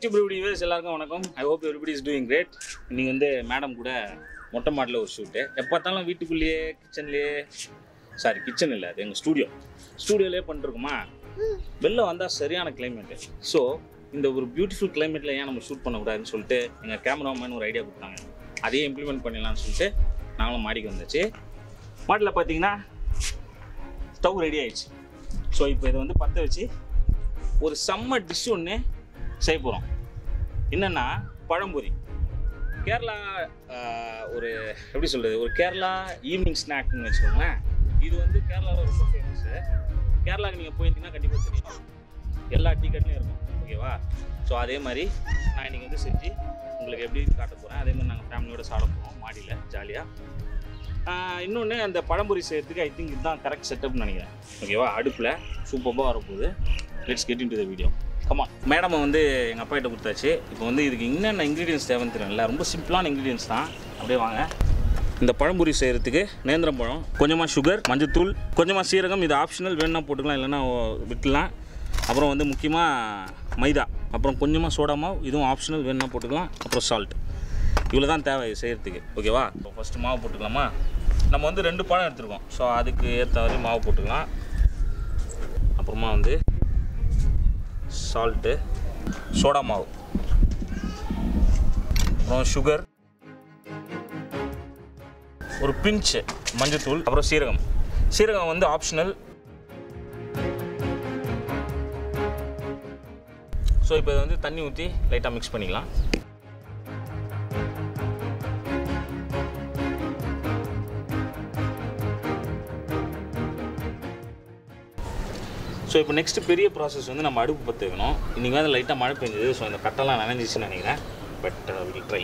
YouTube viewers எல்லாருக்கும் வணக்கம் I hope everybody is doing great இன்னைக்கு வந்து மேடம் கூட மொட்டை மாடில் ஒரு ஷூட்டு எப்போ பார்த்தாலும் வீட்டுக்குள்ளேயே கிச்சன்லேயே சாரி கிச்சன் இல்லை அது எங்கள் ஸ்டூடியோ ஸ்டூடியோலேயே பண்ணிருக்கோமா வெளில வந்தால் சரியான கிளைமேட்டு ஸோ இந்த ஒரு பியூட்டிஃபுல் கிளைமேட்டில் ஏன் நம்ம ஷூட் பண்ணக்கூடாதுன்னு சொல்லிட்டு எங்கள் கேமராமேன் ஒரு ஐடியா கொடுத்தாங்க அதையே இம்ப்ளிமெண்ட் பண்ணிடலாம்னு சொல்லிட்டு நாங்களும் மாடிக்கு வந்தாச்சு மாடியில் பார்த்தீங்கன்னா ஸ்டவ் ரெடி ஆயிடுச்சு ஸோ இப்போ இதை வந்து பற்ற வச்சு ஒரு செம்ம டிஷ் ஒன்று செய்ய போகிறோம் என்னென்னா பழம்பொரி கேரளா ஆஹ், ஒரு எப்படி சொல்கிறது ஒரு கேரளா ஈவினிங் ஸ்நாக்னு வச்சுக்கோங்களேன் இது வந்து கேரளாவில் ரொம்ப ஃபேமஸ்ஸு கேரளாவுக்கு நீங்கள் போயிருந்தீங்கன்னா கண்டிப்பாக தெரியும் எல்லா டீ கட்லையும் இருக்கும் ஓகேவா ஸோ அதே மாதிரி நான் இன்றைக்கி வந்து செஞ்சு உங்களுக்கு எப்படி காட்ட போகிறேன் அதே மாதிரி நாங்கள் ஃபேமிலியோட சாப்பிட போகிறோம் மாடியில் ஜாலியாக இன்னொன்று அந்த பழம்பொரி செய்யறதுக்கு ஐ திங்க் இதுதான் கரெக்ட் செட்டப்னு நினைக்கிறேன் ஓகேவா அடுப்பில் சூப்பராக வரப்போகுது let's get into the video கமா மேடம் வந்து எங்கள் அப்பா கிட்ட கொடுத்தாச்சு இப்போ வந்து இதுக்கு என்னென்ன இன்க்ரீடியன்ஸ் தேவைன்னு தெரியல ரொம்ப சிம்பிளான இன்க்ரீடியன்ஸ் தான் அப்படியே வாங்க இந்த பழம்பொரி செய்கிறதுக்கு நேந்திரம் பழம் கொஞ்சமாக சுகர் மஞ்சத்தூள் கொஞ்சமாக சீரகம் இது ஆப்ஷனல் வேணும்னா போட்டுக்கலாம் இல்லைன்னா ஓ- விட்டுலாம் அப்புறம் வந்து முக்கியமாக மைதா அப்புறம் கொஞ்சமாக சோடா மாவு இதுவும் ஆப்ஷனல் வேணும்னா போட்டுக்கலாம் அப்புறம் சால்ட் இவ்வளோ தான் தேவை இது செய்கிறதுக்கு ஓகேவா இப்போ ஃபஸ்ட்டு மாவு போட்டுக்கலாமா நம்ம வந்து ரெண்டு பழம் எடுத்துருக்கோம் ஸோ அதுக்கு ஏற்ற வரையும் மாவு போட்டுக்கலாம் அப்புறமா வந்து சால்ட்டு சோடா மாவு அப்புறம் சுகர் ஒரு பிஞ்சு மஞ்சத்தூள் அப்புறம் சீரகம் சீரகம் வந்து ஆப்ஷனல் ஸோ இப்போ இதை வந்து தண்ணி ஊற்றி லைட்டாக மிக்ஸ் பண்ணிக்கலாம் ஸோ இப்போ நெக்ஸ்ட் பெரிய ப்ராசஸ் வந்து நம்ம அடுப்பு பற்ற வைக்கணும் இன்றைக்கி வந்து லைட்டாக மழை பெஞ்சது ஸோ இந்த கட்டெல்லாம் நனைஞ்சிச்சுன்னு நினைக்கிறேன் பட் வில் ட்ரை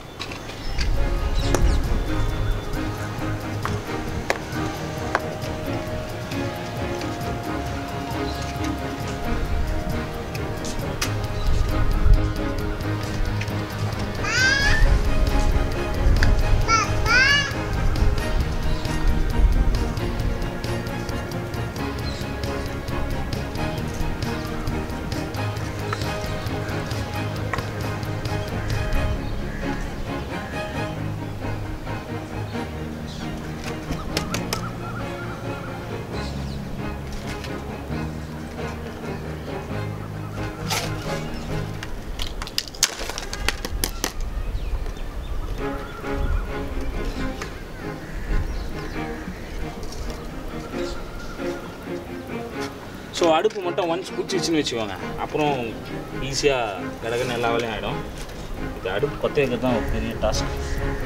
ஸோ அடுப்பு மட்டும் ஒன்ஸ் குச்சிச்சுன்னு வச்சுக்கோங்க அப்புறம் ஈஸியாக கடகன்னு எல்லா வேலையும் ஆகிடும் இது அடுப்பு கொத்த வைக்கிறது தான் ஒரு பெரிய டாஸ்க்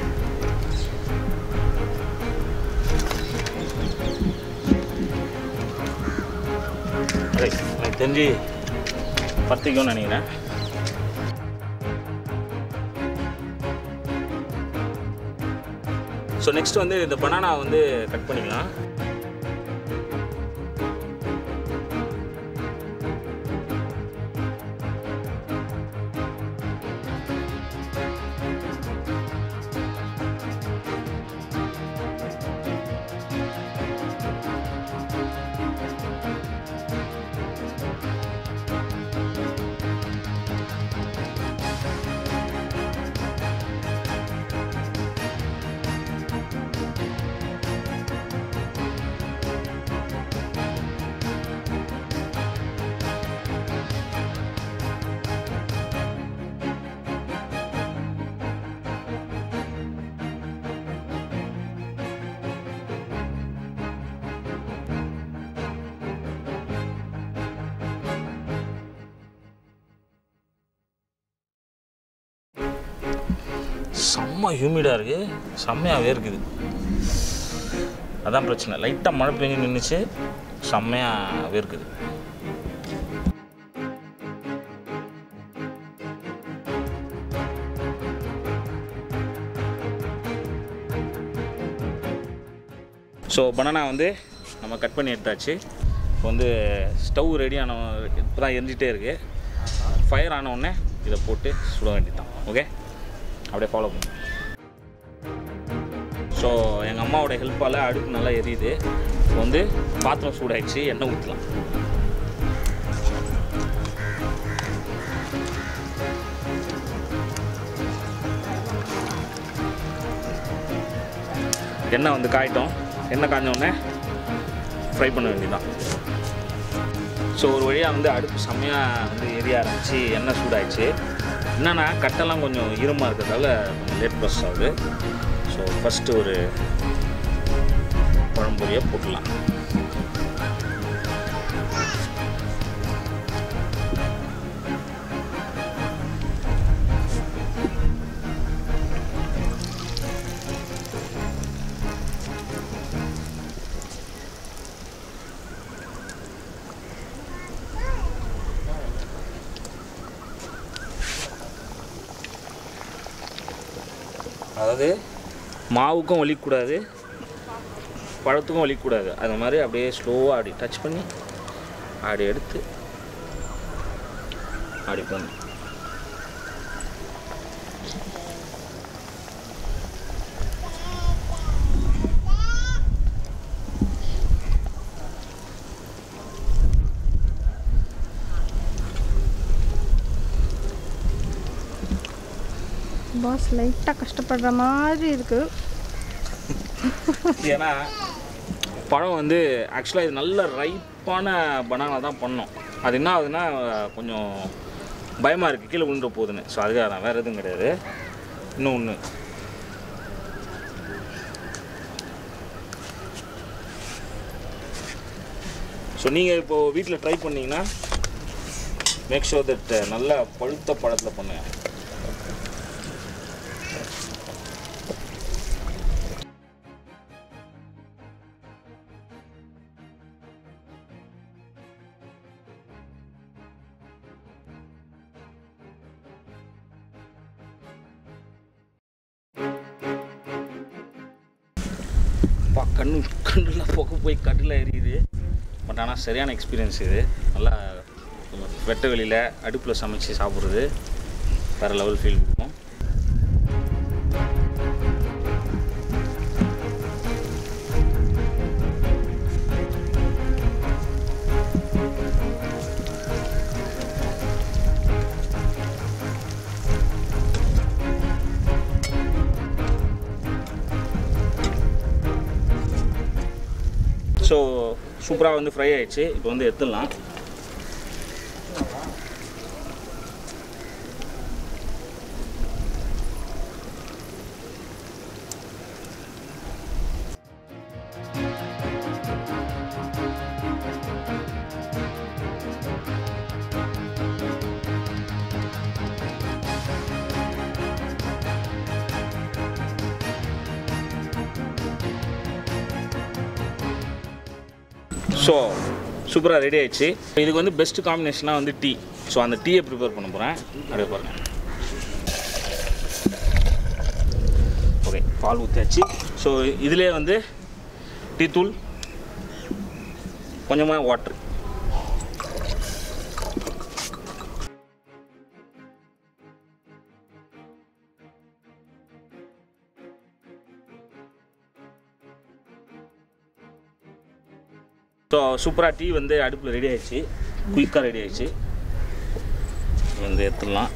எனக்கு தெரிஞ்சு பத்திக்கும்னு நினைக்கிறேன் ஸோ நெக்ஸ்ட் வந்து இந்த பனானா வந்து கட் பண்ணிக்கலாம் செம்ம ஹியூமிடாக இருக்குது செம்மையாகவே இருக்குது அதான் பிரச்சனை லைட்டாக மழை பெஞ்சு நின்றுச்சு செம்மையாகவே இருக்குது ஸோ பனானா வந்து நம்ம கட் பண்ணி எடுத்தாச்சு இப்போ வந்து ஸ்டவ் ரெடி ஆன இப்போ தான் எரிஞ்சிட்டே இருக்குது ஃபயர் ஆன உடனே இதை போட்டு சுட வேண்டியதுதான் ஓகே அப்படியே ஃபாலோ பண்ணுங்க ஸோ எங்கள் அம்மாவோட ஹெல்ப்பால் அடுப்பு நல்லா எரியுது இப்போ வந்து பாத்திரம் சூடாயிடுச்சு எண்ணெய் ஊற்றலாம் எண்ணெய் வந்து காயிட்டோம் எண்ணெய் காஞ்ச உடனே ஃப்ரை பண்ண வேண்டியதுதான் ஸோ ஒரு வழியாக வந்து அடுப்பு செம்மையாக வந்து எரிய ஆரம்பிச்சு எண்ணெய் சூடாயிடுச்சு என்னன்னா கட்டெல்லாம் கொஞ்சம் ஈரமாக இருக்கிறதால கொஞ்சம் லேட் ப்ரோசஸ் ஆகுது ஸோ ஃபஸ்ட்டு ஒரு குழம்புறியை போட்டுடலாம் அதாவது மாவுக்கும் வலிக்கக்கூடாது பழத்துக்கும் வலிக்கக்கூடாது அது மாதிரி அப்படியே ஸ்லோவாக அப்படி டச் பண்ணி அப்படி எடுத்து அப்படி பண்ணு பாஸ் லைட்டாக கஷ்டப்படுற மாதிரி இருக்கு ஏன்னா பழம் வந்து ஆக்சுவலாக இது நல்ல ரைப்பான பனானா தான் பண்ணோம் அது என்ன ஆகுதுன்னா கொஞ்சம் பயமாக இருக்குது கீழே விழுந்துட போகுதுன்னு ஸோ அதுக்காக தான் வேறு எதுவும் கிடையாது இன்னும் ஒன்று ஸோ நீங்கள் இப்போது வீட்டில் ட்ரை பண்ணீங்கன்னா மேக் ஷோர் தட் நல்லா பழுத்த பழத்தில் பண்ணுங்க பா கண்ணு கண்ணில் புகை போய் கட்டில் எரியுது பட் ஆனால் சரியான எக்ஸ்பீரியன்ஸ் இது நல்லா வெட்ட வெளியில் அடுப்பில் சமைச்சு சாப்பிட்றது வேறு லெவல் ஃபீல் கொடுக்கும் ஸோ சூப்பராக வந்து ஃப்ரை ஆயிடுச்சு இப்போ வந்து எடுத்துடலாம் ஸோ சூப்பராக ரெடி ஆயிடுச்சு இதுக்கு வந்து பெஸ்ட் காம்பினேஷனாக வந்து டீ ஸோ அந்த டீயை ப்ரிப்பேர் பண்ண போகிறேன் அப்படியே பாருங்கள் ஓகே பால் ஊற்றியாச்சு ஸோ இதிலே வந்து டீ தூள் கொஞ்சமாக வாட்ரு ஸோ சூப்பராக டீ வந்து அடுப்பில் ரெடி ஆயிடுச்சு குயிக்காக ரெடி ஆயிடுச்சு இது வந்து எடுத்துடலாம்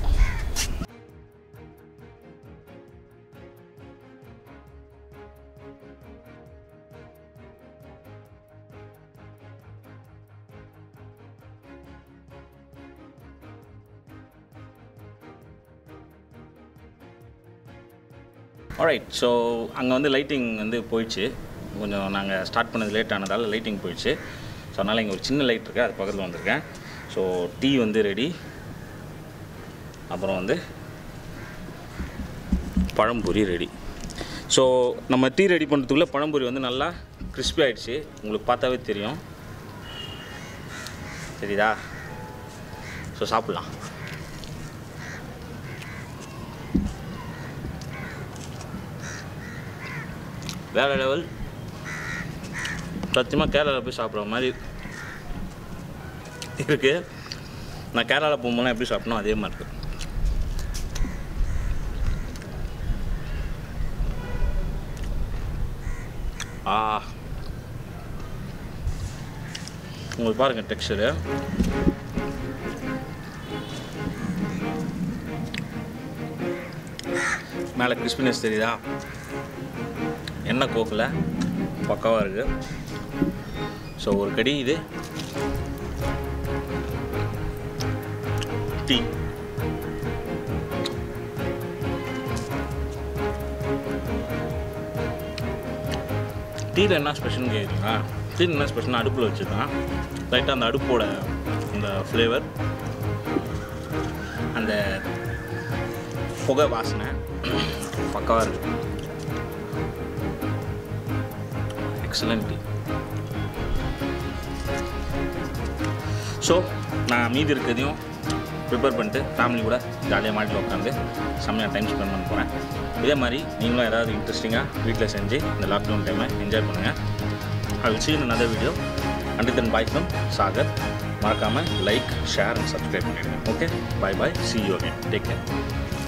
ஆல்ரைட் ஸோ அங்கே வந்து லைட்டிங் வந்து போயிடுச்சு கொஞ்சம் நாங்கள் ஸ்டார்ட் பண்ணது லேட் ஆனதால் லைட்டிங் போயிடுச்சு ஸோ அதனால் இங்கே ஒரு சின்ன லைட் இருக்குது அது பக்கத்தில் வந்திருக்கேன் ஸோ டீ வந்து ரெடி அப்புறம் வந்து பழம்பொரி ரெடி ஸோ நம்ம டீ ரெடி பண்ணுறதுக்குள்ளே பழம்பொரி வந்து நல்லா கிறிஸ்பி ஆயிடுச்சு உங்களுக்கு பார்த்தாவே தெரியும் தெரியுதா ஸோ சாப்பிட்லாம் வேறு லெவல் சத்தியமாக கேரளாவில் போய் சாப்பிட்ற மாதிரி இருக்குது நான் கேரளாவில் போகும்போது எப்படி சாப்பிட்டனோ அதே மாதிரி இருக்கு ஆ உங்களுக்கு பாருங்கள் டெக்ஸ்டரு மேலே கிறிஸ்பினஸ் தெரியுதா எண்ணெய் கோக்கில் பக்காவாக இருக்குது ஸோ ஒரு கடி இது டீ டீயில் என்ன ஸ்பெஷல்னு கேட்குறீங்களா டீயில் என்ன ஸ்பெஷல்னா அடுப்பில் வச்சுருக்கான் லைட்டாக அந்த அடுப்போட அந்த ஃப்ளேவர் அந்த புகை வாசனை பக்காவாக இருக்குது எக்ஸலண்ட் டீ ஸோ நான் மீதி இருக்கிறதையும் ப்ரிப்பேர் பண்ணிட்டு ஃபேமிலி கூட ஜாலியாக மாட்டில் உட்காந்து செம்மையாக டைம் ஸ்பெண்ட் பண்ண போகிறேன் இதே மாதிரி நீங்களும் ஏதாவது இன்ட்ரெஸ்டிங்காக வீட்டில் செஞ்சு இந்த லாக்டவுன் டைமை என்ஜாய் பண்ணுங்கள் I will see you in another video and then bye from Sagar மறக்காமல் லைக் ஷேர் அண்ட் சப்ஸ்கிரைப் பண்ணிடுங்க okay bye bye see you again take care